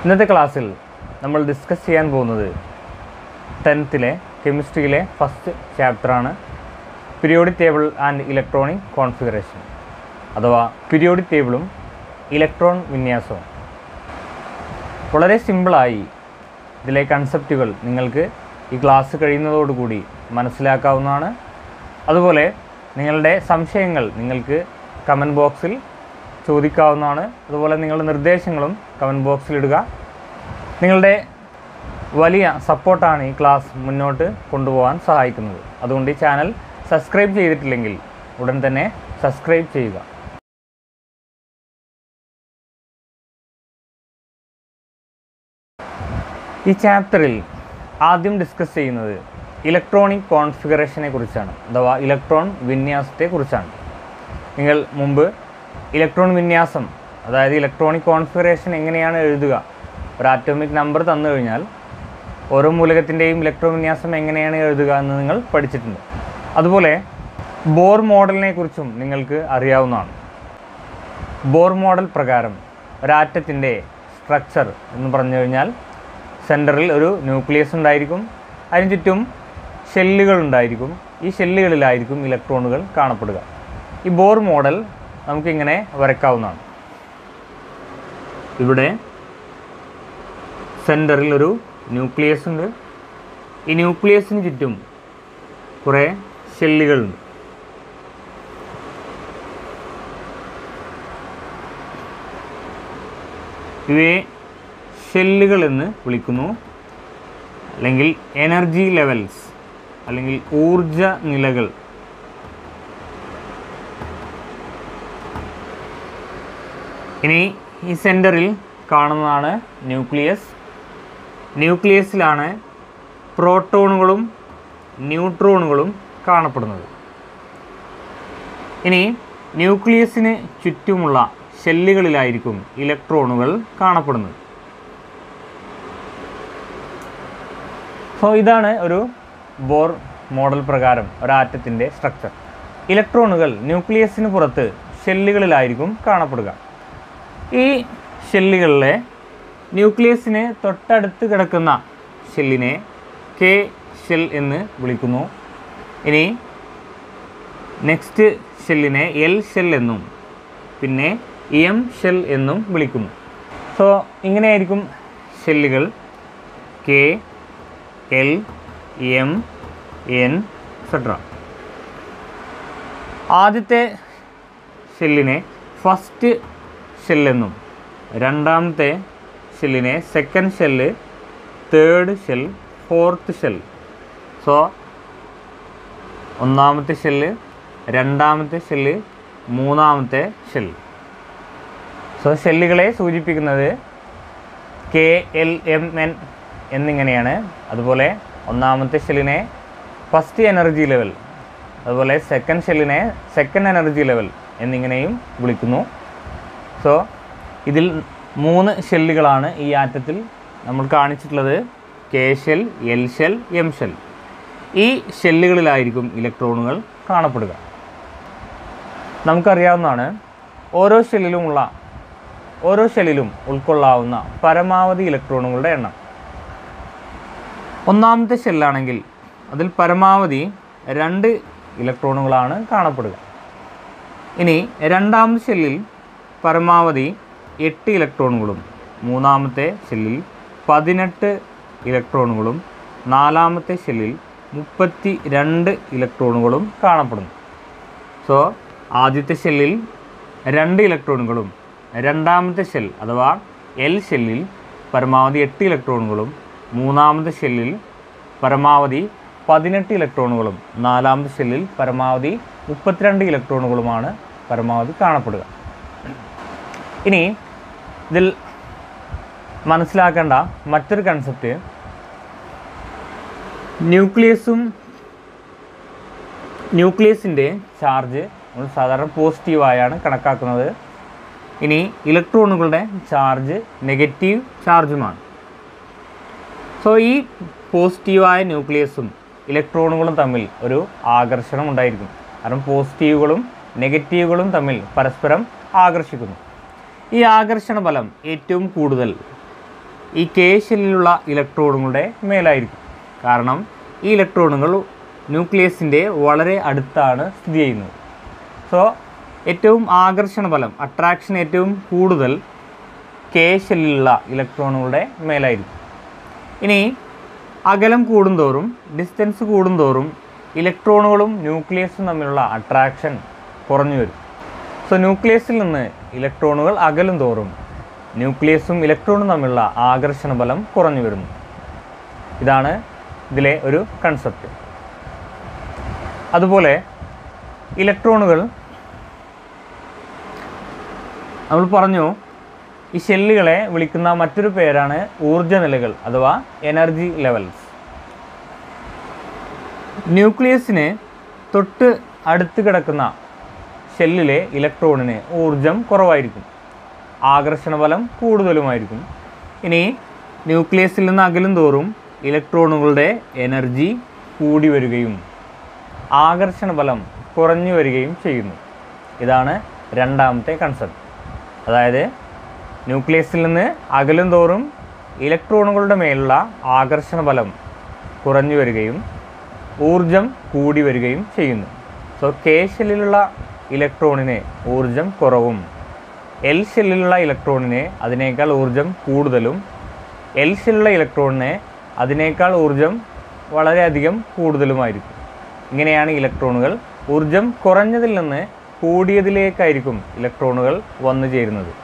ഇന്നത്തെ ക്ലാസ്സിൽ നമ്മൾ ഡിസ്കസ് ചെയ്യാൻ പോകുന്നത് ടെൻത്തിലെ കെമിസ്ട്രിയിലെ ഫസ്റ്റ് ചാപ്റ്ററാണ് periodic table and electronic configuration അഥവാ പീരിയോഡിക് ടേബിളും ഇലക്ട്രോൺ വിന്യാസവും വളരെ സിമ്പിളായി ഇതിലെ കൺസെപ്റ്റുകൾ നിങ്ങൾക്ക് ഈ ക്ലാസ് കഴിയുന്നതോടുകൂടി മനസ്സിലാക്കാവുന്നതാണ് അതുപോലെ നിങ്ങളുടെ സംശയങ്ങൾ നിങ്ങൾക്ക് കമൻറ്റ് ബോക്സിൽ ചോദിക്കാവുന്നതാണ് അതുപോലെ നിങ്ങളുടെ നിർദ്ദേശങ്ങളും കമൻറ്റ് ബോക്സിൽ ഇടുക നിങ്ങളുടെ വലിയ സപ്പോർട്ടാണ് ഈ ക്ലാസ് മുന്നോട്ട് കൊണ്ടുപോകാൻ സഹായിക്കുന്നത് അതുകൊണ്ട് ഈ ചാനൽ സബ്സ്ക്രൈബ് ചെയ്തിട്ടില്ലെങ്കിൽ ഉടൻ തന്നെ സബ്സ്ക്രൈബ് ചെയ്യുക ഈ ചാപ്റ്ററിൽ ആദ്യം ഡിസ്കസ് ചെയ്യുന്നത് ഇലക്ട്രോണിക് കോൺഫിഗറേഷനെ കുറിച്ചാണ് അഥവാ ഇലക്ട്രോൺ വിന്യാസത്തെ കുറിച്ചാണ് നിങ്ങൾ മുമ്പ് ഇലക്ട്രോൺ വിന്യാസം അതായത് ഇലക്ട്രോണിക് കോൺഫിഗറേഷൻ എങ്ങനെയാണ് എഴുതുക ഒരു ആറ്റോമിക് നമ്പർ തന്നു കഴിഞ്ഞാൽ ഓരോ മൂലകത്തിൻ്റെയും ഇലക്ട്രോൺ വിന്യാസം എങ്ങനെയാണ് എഴുതുക എന്ന് നിങ്ങൾ പഠിച്ചിട്ടുണ്ട് അതുപോലെ ബോർ മോഡലിനെ കുറിച്ചും നിങ്ങൾക്ക് അറിയാവുന്നതാണ് ബോർ മോഡൽ പ്രകാരം ഒരാറ്റത്തിൻ്റെ സ്ട്രക്ചർ എന്ന് പറഞ്ഞു കഴിഞ്ഞാൽ സെൻറ്ററിൽ ഒരു ന്യൂക്ലിയസ് ഉണ്ടായിരിക്കും അതിന് ചുറ്റും ഷെല്ലുകൾ ഉണ്ടായിരിക്കും ഈ ഷെല്ലുകളിലായിരിക്കും ഇലക്ട്രോണുകൾ കാണപ്പെടുക ഈ ബോർ മോഡൽ നമുക്കിങ്ങനെ വരയ്ക്കാവുന്നതാണ് ഇവിടെ സെൻറ്ററിൽ ഒരു ന്യൂക്ലിയസ് ഉണ്ട് ഈ ന്യൂക്ലിയസിന് ചുറ്റും കുറേ ഷെല്ലുകളുണ്ട് ഇവയെ ഷെല്ലുകൾ എന്ന് വിളിക്കുന്നു അല്ലെങ്കിൽ എനർജി ലെവൽസ് അല്ലെങ്കിൽ ഊർജ നിലകൾ ഇനി ഈ സെൻറ്ററിൽ കാണുന്നതാണ് ന്യൂക്ലിയസ് ന്യൂക്ലിയസിലാണ് പ്രോട്ടോണുകളും ന്യൂട്രോണുകളും കാണപ്പെടുന്നത് ഇനി ന്യൂക്ലിയസിന് ചുറ്റുമുള്ള ഷെല്ലുകളിലായിരിക്കും ഇലക്ട്രോണുകൾ കാണപ്പെടുന്നത് സോ ഇതാണ് ഒരു ബോർ മോഡൽ പ്രകാരം ഒരാറ്റത്തിൻ്റെ സ്ട്രക്ചർ ഇലക്ട്രോണുകൾ ന്യൂക്ലിയസിന് പുറത്ത് ഷെല്ലുകളിലായിരിക്കും കാണപ്പെടുക ഈ ഷെല്ലുകളിലെ ന്യൂക്ലിയസിന് തൊട്ടടുത്ത് കിടക്കുന്ന ഷെല്ലിനെ കെ ഷെൽ എന്ന് വിളിക്കുന്നു ഇനി നെക്സ്റ്റ് ഷെല്ലിനെ എൽ ഷെൽ എന്നും പിന്നെ എം ഷെൽ എന്നും വിളിക്കുന്നു സോ ഇങ്ങനെയായിരിക്കും ഷെല്ലുകൾ K L M N etcetera ആദ്യത്തെ ഷെല്ലിനെ ഫസ്റ്റ് ഷെല്ലെന്നും രണ്ടാമത്തെ ഷെല്ലിനെ second shell third shell fourth shell so ഒന്നാമത്തെ ഷെല്ല് രണ്ടാമത്തെ ഷെല്ല് മൂന്നാമത്തെ ഷെൽ സോ ഷെല്ലുകളെ സൂചിപ്പിക്കുന്നത് കെ എൽ എം എൻ എന്നിങ്ങനെയാണ് അതുപോലെ ഒന്നാമത്തെ ഷെല്ലിനെ ഫസ്റ്റ് എനർജി ലെവൽ അതുപോലെ സെക്കൻഡ് ഷെല്ലിനെ സെക്കൻഡ് എനർജി ലെവൽ എന്നിങ്ങനെയും വിളിക്കുന്നു സോ ഇതിൽ മൂന്ന് ഷെല്ലുകളാണ് ഈ ആറ്റത്തിൽ നമ്മൾ കാണിച്ചിട്ടുള്ളത് K shell L shell M shell ഈ ഷെല്ലുകളിലായിരിക്കും ഇലക്ട്രോണുകൾ കാണപ്പെടുക നമുക്കറിയാവുന്നതാണ് ഓരോ ഷെല്ലിലുമുള്ള ഓരോ ഷെല്ലിലും ഉൾക്കൊള്ളാവുന്ന പരമാവധി ഇലക്ട്രോണുകളുടെ എണ്ണം ഒന്നാമത്തെ ഷെല്ലാണെങ്കിൽ അതിൽ പരമാവധി രണ്ട് ഇലക്ട്രോണുകളാണ് കാണപ്പെടുക ഇനി രണ്ടാമത്തെ ഷെല്ലിൽ പരമാവധി എട്ട് ഇലക്ട്രോണുകളും മൂന്നാമത്തെ ഷെല്ലിൽ പതിനെട്ട് ഇലക്ട്രോണുകളും നാലാമത്തെ ഷെല്ലിൽ മുപ്പത്തി രണ്ട് ഇലക്ട്രോണുകളും കാണപ്പെടുന്നു സോ ആദ്യത്തെ ഷെല്ലിൽ രണ്ട് ഇലക്ട്രോണുകളും രണ്ടാമത്തെ ഷെൽ അഥവാ എൽ ഷെല്ലിൽ പരമാവധി എട്ട് ഇലക്ട്രോണുകളും മൂന്നാമത്തെ ഷെല്ലിൽ പരമാവധി പതിനെട്ട് ഇലക്ട്രോണുകളും നാലാമത്തെ ഷെല്ലിൽ പരമാവധി മുപ്പത്തിരണ്ട് ഇലക്ട്രോണുകളുമാണ് പരമാവധി കാണപ്പെടുക ഇനി ഇതിൽ മനസ്സിലാക്കേണ്ട മറ്റൊരു കൺസെപ്റ്റ് ന്യൂക്ലിയസും ന്യൂക്ലിയസിൻ്റെ ചാർജ് നമ്മൾ സാധാരണ പോസിറ്റീവായാണ് കണക്കാക്കുന്നത് ഇനി ഇലക്ട്രോണുകളുടെ ചാർജ് നെഗറ്റീവ് ചാർജുമാണ് സോ ഈ പോസിറ്റീവായ ന്യൂക്ലിയസും ഇലക്ട്രോണുകളും തമ്മിൽ ഒരു ആകർഷണം ഉണ്ടായിരിക്കും കാരണം പോസിറ്റീവുകളും നെഗറ്റീവുകളും തമ്മിൽ പരസ്പരം ആകർഷിക്കുന്നു ഈ ആകർഷണ ബലം ഏറ്റവും കൂടുതൽ ഈ കെ ഷെല്ലിലുള്ള ഇലക്ട്രോണുകളുടെ മേലായിരിക്കും കാരണം ഈ ഇലക്ട്രോണുകൾ ന്യൂക്ലിയസിൻ്റെ വളരെ അടുത്താണ് സ്ഥിതി ചെയ്യുന്നത് സോ ഏറ്റവും ആകർഷണ ബലം അട്രാക്ഷൻ ഏറ്റവും കൂടുതൽ കെ ഷെല്ലിലുള്ള ഇലക്ട്രോണുകളുടെ മേലായിരിക്കും ഇനി അകലം കൂടുന്തോറും ഡിസ്റ്റൻസ് കൂടുന്തോറും ഇലക്ട്രോണുകളും ന്യൂക്ലിയസും തമ്മിലുള്ള അട്രാക്ഷൻ കുറഞ്ഞു വരും സോ ന്യൂക്ലിയസിൽ നിന്ന് ഇലക്ട്രോണുകൾ അകലും തോറും ന്യൂക്ലിയസും ഇലക്ട്രോണും തമ്മിലുള്ള ആകർഷണ ബലം കുറഞ്ഞു വരുന്നു ഇതാണ് ഇതിലെ ഒരു കൺസെപ്റ്റ് അതുപോലെ ഇലക്ട്രോണുകൾ നമ്മൾ പറഞ്ഞു ഈ ഷെല്ലുകളെ വിളിക്കുന്ന മറ്റൊരു പേരാണ് ഊർജ്ജ നിലകൾ അഥവാ എനർജി ലെവൽസ് ന്യൂക്ലിയസിന് തൊട്ട് അടുത്ത് കിടക്കുന്ന ഷെല്ലിലെ ഇലക്ട്രോണിന് ഊർജം കുറവായിരിക്കും ആകർഷണ ബലം കൂടുതലുമായിരിക്കും ഇനി ന്യൂക്ലിയസിൽ നിന്ന് അകലും തോറും ഇലക്ട്രോണുകളുടെ എനർജി കൂടി വരികയും ആകർഷണ ബലം കുറഞ്ഞു വരികയും ചെയ്യുന്നു ഇതാണ് രണ്ടാമത്തെ കൺസെപ്റ്റ് അതായത് ന്യൂക്ലിയസിൽ നിന്ന് അകലും തോറും ഇലക്ട്രോണുകളുടെ മേലുള്ള ആകർഷണ ബലം കുറഞ്ഞു വരികയും ഊർജം കൂടി വരികയും ചെയ്യുന്നു സോ കെ ഷെല്ലിലുള്ള ഇലക്ട്രോണിന് ഊർജം കുറവും എൽ ഷെല്ലിലുള്ള ഇലക്ട്രോണിന് അതിനേക്കാൾ ഊർജം കൂടുതലും എൽ ഷെല്ലുള്ള ഇലക്ട്രോണിന് അതിനേക്കാൾ ഊർജം വളരെയധികം കൂടുതലുമായിരിക്കും ഇങ്ങനെയാണ് ഇലക്ട്രോണുകൾ ഊർജം കുറഞ്ഞതിൽ നിന്ന് കൂടിയതിലേക്കായിരിക്കും ഇലക്ട്രോണുകൾ വന്നു ചേരുന്നത്